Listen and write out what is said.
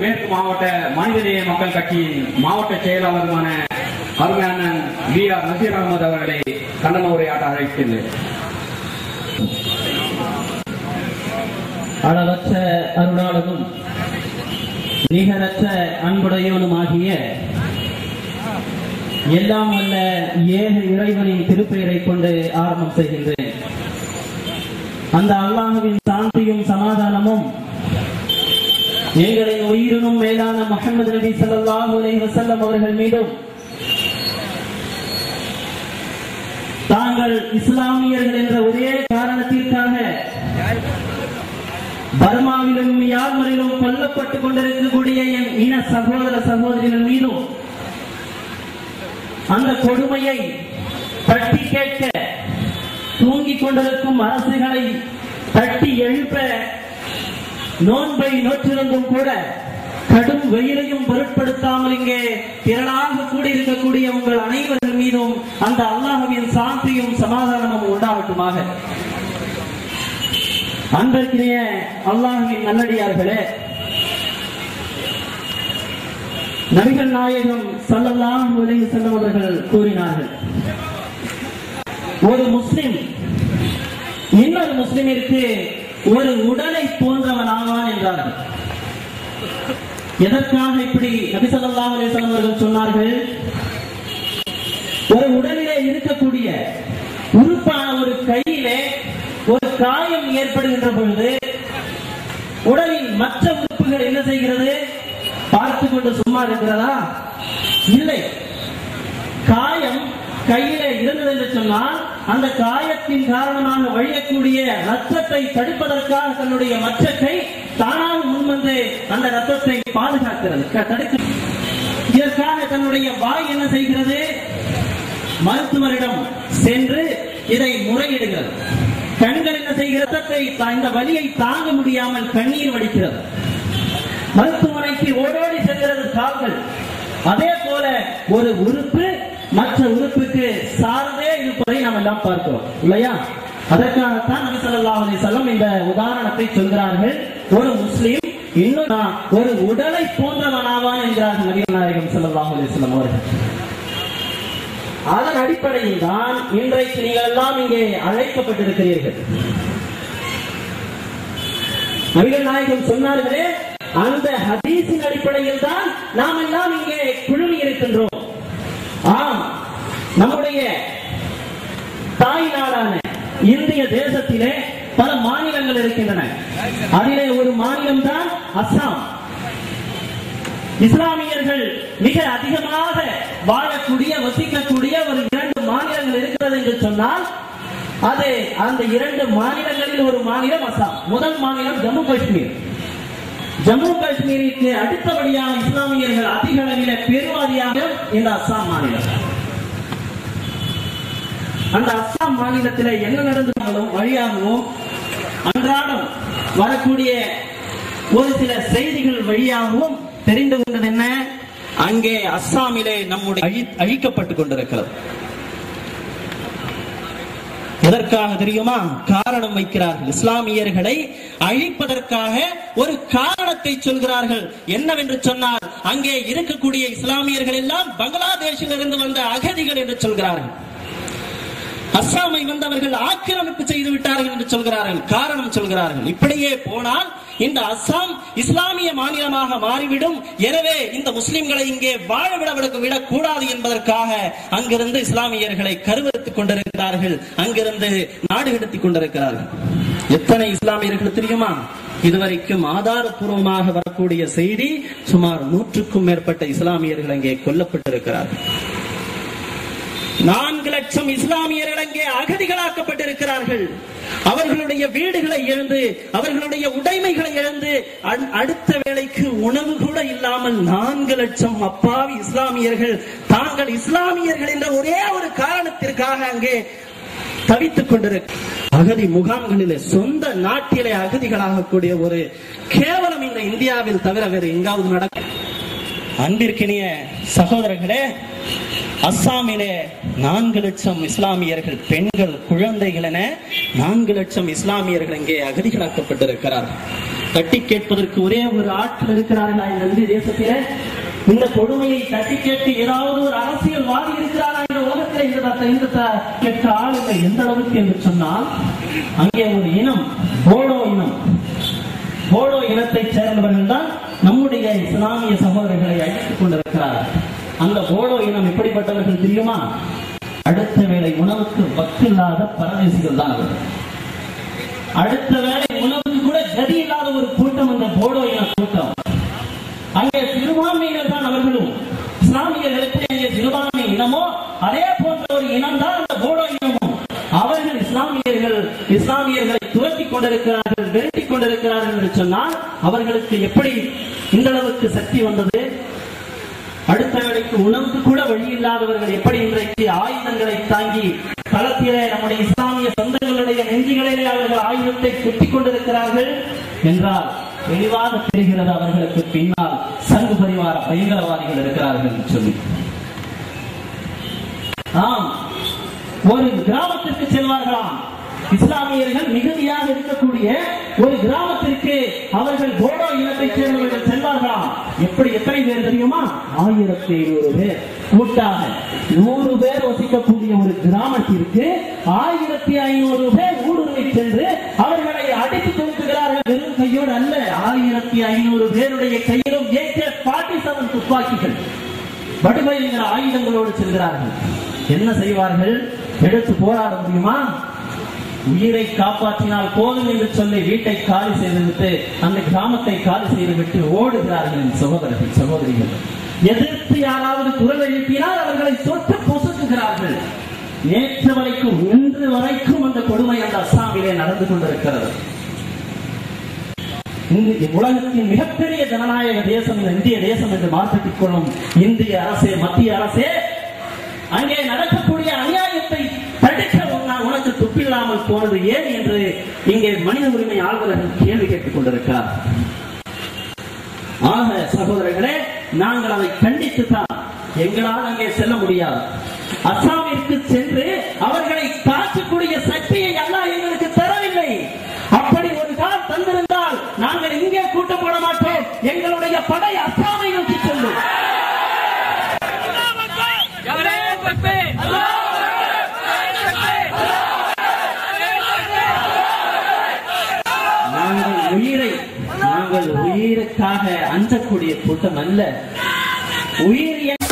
மேற்கு மாவட்ட மனிதநேய மக்கள் கட்சியின் மாவட்ட செயலாளருமான அருமையான வி ஆர் நசீர் அகமது அவர்களை கண்டன உரையாற்ற அழைக்கின்றேன் அளவற்ற அருளாளனும் நிகரற்ற அன்புடையவனுமாகிய எல்லாம் வல்ல ஏக இறைவனின் திருப்பெயரை கொண்டு ஆரம்பம் செய்கின்றேன் அந்த அல்லாஹுவின் சாந்தியும் சமாதானமும் எங்களின் உயிரினும் மேலான முஹம்மது நபி ஸல்லல்லாஹு அலைஹி வஸல்லம் அவர்கள் மீதும் தாங்கள் இஸ்லாமியர்கள் என்ற ஒரே காரணத்திற்காக பர்மாவிலும் மியான்மரிலும் கொல்லப்பட்டுக் கொண்டிருக்கக்கூடிய என் இன சகோதர சகோதரிகள் மீதும் அந்த கொடுமையை தட்டி கேட்க தூங்கிக் கொண்டிருக்கும் அரசுகளை தட்டி எழுப்ப நோன்பை நோற்றிருந்தும் கூட கடும் வெயிலையும் பொருட்படுத்தாமல் இங்கே திரளாக கூடியிருக்கக்கூடிய உங்கள் அனைவர்கள் மீதும் அந்த அல்லாஹ்வின் சாந்தியும் சமாதானமும் உண்டாகட்டுமாக அன்பிற்கினிய அல்லாஹுவின் நல்லடியார்களே நபிகள் நாயகம் ஸல்லல்லாஹு அலைஹி வஸல்லம் அவர்கள் கூறினார்கள் ஒரு முஸ்லிம் இன்னொரு முஸ்லிமிற்கு ஒரு உடலை போன்றவன் ஆவான் என்றார்கள் எதற்காக இப்படி நபி ஸல்லல்லாஹு அலைஹி வஸல்லம் அவர்கள் சொன்னார்கள் ஒரு உடலிலே இருக்கக்கூடிய உறுப்பான ஒரு கையிலே ஒரு காயம் ஏற்படுகின்ற பொழுது உடலின் மற்ற உறுப்புகள் என்ன செய்கிறது பார்த்து கொண்டு சும்மா இருக்கிறதா இல்லை காயம் கையிலே இருந்தது என்று சொன்னால் அந்த காயத்தின் காரணமாக வழியக்கூடிய ரத்தத்தை தடுப்பதற்காக தன்னுடைய மற்ற கை தானாக முன்வந்து அந்த ரத்தத்தை பாதுகாக்கிறது க- தடுக்க இதற்காக தன்னுடைய வாய் என்ன செய்கிறது மருத்துவரிடம் சென்று இதை முறையிடுகிறது கண்கள் என்ன செய்கிறது ரத்தத்தை தா- இந்த வலியை தாங்க முடியாமல் கண்ணீர் வடிக்கிறது மருத்துவமனைக்கு ஓடோடி செல்கிறது கால்கள் அதே போல ஒரு உறுப்பு மற்ற உறுப்புக்கு சார்ந்தே இருப்பதை நாம் எல்லாம் பார்க்கிறோம் இல்லையா அதற்காகத்தான் நபி ஸல்லல்லாஹு அலைஹி வஸல்லம் இந்த உதாரணத்தை சொல்கிறார்கள் ஒரு முஸ்லிம் இன்னும் ஒரு உடலை போன்றவனாவான் என்கிறார்கள் நபிகள் நாயகம் ஸல்லல்லாஹு அலைஹி வஸல்லம் அவர்கள் அதன் அடிப்படையில் தான் இன்றைக்கு நீங்கள் எல்லாம் இங்கே அழைக்கப்பட்டிருக்கிறீர்கள் நபிகள் நாயகம் சொன்னார்களே அந்த ஹதீஸின் அடிப்படையில் தான் நாம் எல்லாம் இங்கே குழுமி இருக்கின்றோம் ஆம் நம்முடைய தாய் நாடான இந்திய தேசத்திலே பல மாநிலங்கள் இருக்கின்றன அதிலே ஒரு மாநிலம் தான் அஸ்ஸாம் இஸ்லாமியர்கள் மிக அதிகமாக வாழக்கூடிய வசிக்கக்கூடிய ஒரு இரண்டு மாநிலங்கள் இருக்கிறது என்று சொன்னால் அது அந்த இரண்டு மாநிலங்களில் ஒரு மாநிலம் அஸ்ஸாம் முதல் மாநிலம் ஜம்மு காஷ்மீர் ஜம்மு காஷ்மீருக்கு அடுத்தபடியாக இஸ்லாமியர்கள் அதிக அளவில பெருவாரியாக இந்த அஸ்ஸாம் மாநிலம் அந்த அஸ்ஸாம் மாநிலத்தில் என்ன நடந்தாலும் வழியாகவும் அன்றாடம் வரக்கூடிய ஒரு சில செய்திகள் வழியாகவும் தெரிந்து கொண்டது என்ன அங்கே அஸ்ஸாமிலே நம்முடைய அழி- அழிக்கப்பட்டுக் கொண்டிருக்கிறது எதற்காக தெரியுமா காரணம் வைக்கிறார்கள் இஸ்லாமியர்களை அழிப்பதற்காக ஒரு காரணத்தை சொல்கிறார்கள் என்னவென்று சொன்னால் அங்கே இருக்கக்கூடிய இஸ்லாமியர்கள் எல்லாம் பங்களாதேஷில் இருந்து வந்த அகதிகள் என்று சொல்கிறார்கள் அஸ்ஸாமை வந்தவர்கள் ஆக்கிரமிப்பு செய்து விட்டார்கள் என்று சொல்கிறார்கள் காரணம் சொல்கிறார்கள் இப்படியே போனால் இந்த அஸ்ஸாம் இஸ்லாமிய மாநிலமாக மாறிவிடும் எனவே இந்த முஸ்லிம்களை இங்கே வாழ விட விடக்கூடாது என்பதற்காக அங்கிருந்து இஸ்லாமியர்களை கருவறுத்துக் கொண்டிருக்கிறார்கள் அங்கிருந்து நாடு கடத்திக் கொண்டிருக்கிறார்கள் எத்தனை இஸ்லாமியர்கள் தெரியுமா இதுவரைக்கும் ஆதாரபூர்வமாக வரக்கூடிய செய்தி சுமார் நூற்றுக்கும் மேற்பட்ட இஸ்லாமியர்கள் அங்கே கொல்லப்பட்டிருக்கிறார்கள் நான்கு லட்சம் இஸ்லாமியர்கள் அங்கே அகதிகளாக்கப்பட்டிருக்கிறார்கள் அவர்களுடைய வீடுகளை இழந்து அவர்களுடைய உடைமைகளை இழந்து அ- அடுத்த வேளைக்கு உணவு கூட இல்லாமல் நான்கு லட்சம் அப்பாவி இஸ்லாமியர்கள் தாங்கள் இஸ்லாமியர்கள் என்ற ஒரே ஒரு காரணத்திற்காக அங்கே தவித்துக் கொண்டிருக்க அகதி முகாம்களிலே சொந்த நாட்டிலே அகதிகளாகக்கூடிய ஒரு கேவலம் இந்த இந்தியாவில் தவிர வேறு எங்காவது நடக்கும் அன்பிற்கினிய சகோதரர்களே அஸ்ஸாமிலே நான்கு லட்சம் இஸ்லாமியர்கள் பெண்கள் குழந்தைகள் என நான்கு லட்சம் இஸ்லாமியர்கள் இங்கே அகதிகளாக்கப்பட்டிருக்கிறார்கள் தட்டி கேட்பதற்கு ஒரே ஒரு ஆட்கள் இருக்கிறார்களா இந்த இந்திய தேசத்திலே இந்த கொடுமையை தட்டி கேட்டு ஏதாவது ஒரு அரசியல்வாதி இருக்கிறாரா இந்த உலகத்தில் இந்த த- இந்த த- கேட்க ஆள் இல்லை எந்த அளவுக்கு என்று சொன்னால் அங்கே ஒரு இனம் போடோ இனம் போடோ இனத்தைச் சேர்ந்தவர்கள் தான் நம்முடைய இஸ்லாமிய சகோதரர்களை அழைத்துக் கொண்டிருக்கிறார்கள் அந்த போடோ இனம் எப்படிப்பட்டவர்கள் தெரியுமா அடுத்த வேளை உணவுக்கு வக்கில்லாத பரதேசிகள் தான் அவர்கள் அடுத்த வேளை உணவுக்கு கூட கதி இல்லாத ஒரு கூட்டம் அந்த போடோ இன கூட்டம் அங்கே சிறுபான்மையினர் தான் அவர்களும் இஸ்லாமியர்கள் எப்படி அங்கே சிறுபான்மை இனமோ அதே போன்ற ஒரு இனம் தான் அந்த போடோ இனமும் அவர்கள் இஸ்லாமியர்கள் இஸ்லாமியர்களை துரத்தி கொண்டிருக்கிறார்கள் விரட்டி கொண்டிருக்கிறார்கள் என்று சொன்னால் அவர்களுக்கு எப்படி இந்த அளவுக்கு சக்தி வந்தது அடுத்த வேளைக்கு உணவுக்கு கூட வழி இல்லாதவர்கள் எப்படி இன்றைக்கு ஆயுதங்களை தாங்கி களத்திலே நம்முடைய இஸ்லாமிய சொந்தங்களுடைய நெஞ்சுகளிலே அவர்கள் ஆயுதத்தை குத்திக் கொண்டிருக்கிறார்கள் என்றால் தெளிவாக தெரிகிறது அவர்களுக்கு பின்னால் சங்கு பரிவார பயங்கரவாதிகள் இருக்கிறார்கள் என்று சொல்லி ஆம் ஒரு கிராமத்திற்கு செல்வார்களாம் இஸ்லாமியர்கள் மிகுதியாக இருக்கக்கூடிய ஒரு கிராமத்திற்கு அவர்கள் போடோ இனத்தைச் சேர்ந்தவர்கள் செல்வார்களாம் எப்படி எத்தனை பேர் தெரியுமா ஆயிரத்தி ஐநூறு பேர் கூட்டாக நூறு பேர் வசிக்கக்கூடிய ஒரு கிராமத்திற்கு ஆயிரத்தி ஐநூறு பேர் ஊடுருவி சென்று அவர்களை அடித்து துணுக்குகிறார்கள் வெறும் கையோடு அல்ல ஆயிரத்தி ஐநூறு பேருடைய கையிலும் ஏகே ஃபார்ட்டி செவன் துப்பாக்கிகள் வடுமைங்கிற ஆயுதங்களோடு செல்கிறார்கள் என்ன செய்வார்கள் எடுத்து போராட முடியுமா உயிரை காப்பாற்றினால் போதும் என்று சொல்லி வீட்டை காலி செய்துவிட்டு அந்த கிராமத்தை காலி செய்துவிட்டு ஓடுகிறார்கள் என் சகோதரர்கள் சகோதரிகள் எதிர்த்து யாராவது குரல் எழுப்பினால் அவர்களை சொட்டு பொசுக்குகிறார்கள் நேற்று வரைக்கும் இன்று வரைக்கும் அந்த கொடுமை அந்த அஸ்ஸாமிலே நடந்து கொண்டிருக்கிறது இந்த உலகத்தின் மிகப்பெரிய ஜனநாயக தேசம் இந்த இந்திய தேசம் என்று மாற்றிக் கொள்ளும் இந்திய அரசே மத்திய அரசே அங்கே நடக்கக்கூடிய அநியாயத்தை தடுக்க உன்ன- உனக்கு துப்பில்லாமல் போனது ஏன் என்று இங்கே மனித உரிமை ஆழ்வர்கள் கேள்வி கேட்டுக் கொண்டிருக்கிறார் ஆக சகோதரர்களே நாங்கள் அதை கண்டித்துத்தான் எங்களால் அங்கே செல்ல முடியாது அஸ்ஸாமிற்கு சென்று அவர்களை காக்கக்கூடிய சக்தியை அல்லாஹ் எங்களுக்கு தரவில்லை அப்படி ஒரு கால் தந்திருந்தால் நாங்கள் இங்கே கூட்டம் போட மாட்டோம் எங்களுடைய படை அஸ்ஸாமை நோக்கி செல்லும் நாங்கள் உயிரை நாங்கள் உயிருக்காக அஞ்சக்கூடிய கூட்டம் அல்ல உயிர்